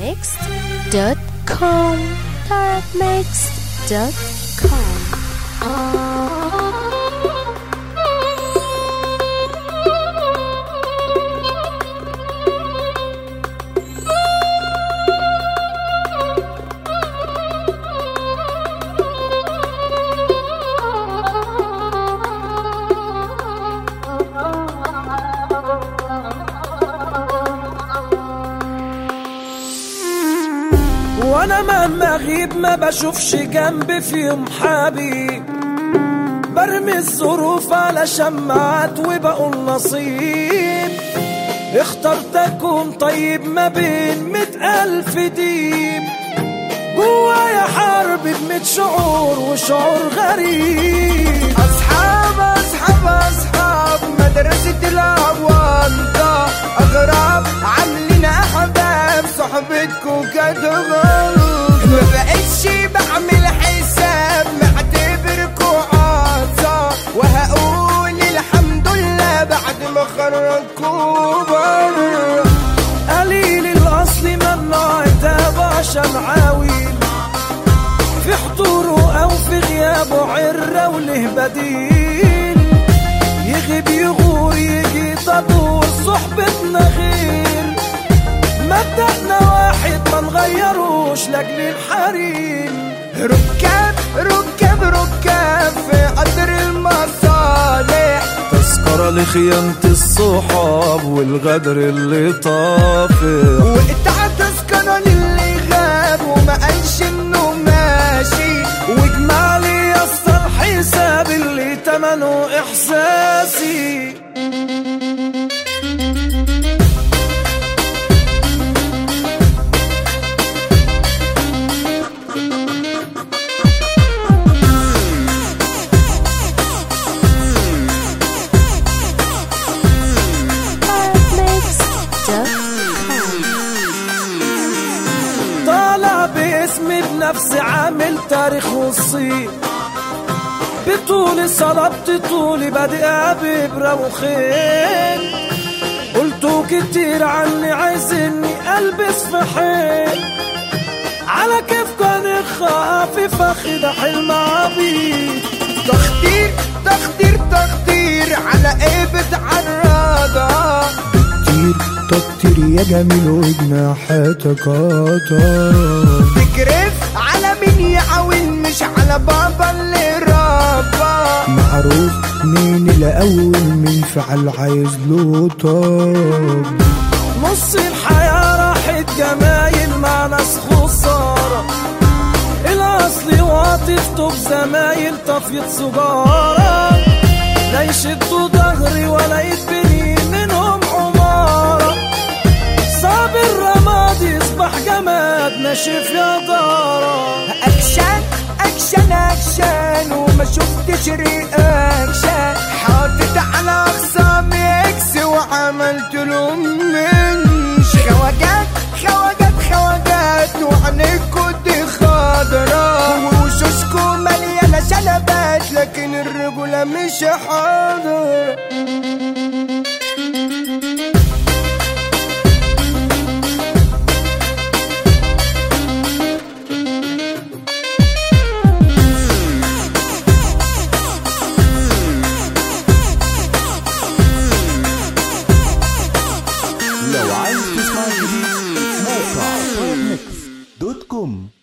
therapmixed.com therapmixed.com وانا مهما اغيب ما بشوفش جنبي فيهم حبيب برمي الظروف على شماعات وبقول نصيب اخترت اكون طيب ما بين مئة الف ديب جوايا حرب بميت شعور وشعور غريب اصحاب اصحاب اصحاب مدرسة الأوانطة أغراب عاملين أحباب صحبتكم كانت غلط ما بقتش بعمل حساب معتبركوا عصا وهقول الحمد لله بعد ما خرجكوا بره قليل الاصل ممنوع عتاب عشان عاويل في حضوره او في غيابه عره وله بديل يغيب يغور يجي طابور صحبتنا غير مبدأنا واحد ما نغيروش لاجل الحريم ركاب ركاب ركاب في قدر المصالح تذكرة لخيانة الصحاب والغدر اللي طافح وقطع تذكرة للي غاب وما قالش انه ماشي واجمع لي يا اسطى الحساب اللي تمنه احساسي therapmixed.com طالع باسمي بنفسي عامل تاريخ وصيب بطولي صلبت طولي بادئها بإبرة وخيل قلتوا كتير عني عايزيني ألبس في حيل على كيف كان خافف أخد حلم عبيد تخدير تخدير تخدير على ايه بتعرضها كتير تكتير يا جميل وجناحاتك قطر تكرف على مين يعاون مش على بابا اللي ربى معروف مين الأول من فعل عايز له طب نص الحياة راحت جمايل مع ناس خسارة الأصل واطفته بزمايل طفيت سجارة لا يشدوا ظهري ولا يتبني منهم عمارة صعب الرماد يصبح جماد ناشف يا دارة اكشن اكشن اكشن وما شفتش رياكشن حاطط على اخصامي اكس وعملت لهم منش خواجات خواجات خواجات وعينيكوا دي خضرا ووشوشكوا مليانه شنبات لكن الرجوله مش حاضر لو عايز تسمع جديد موقع دوت كوم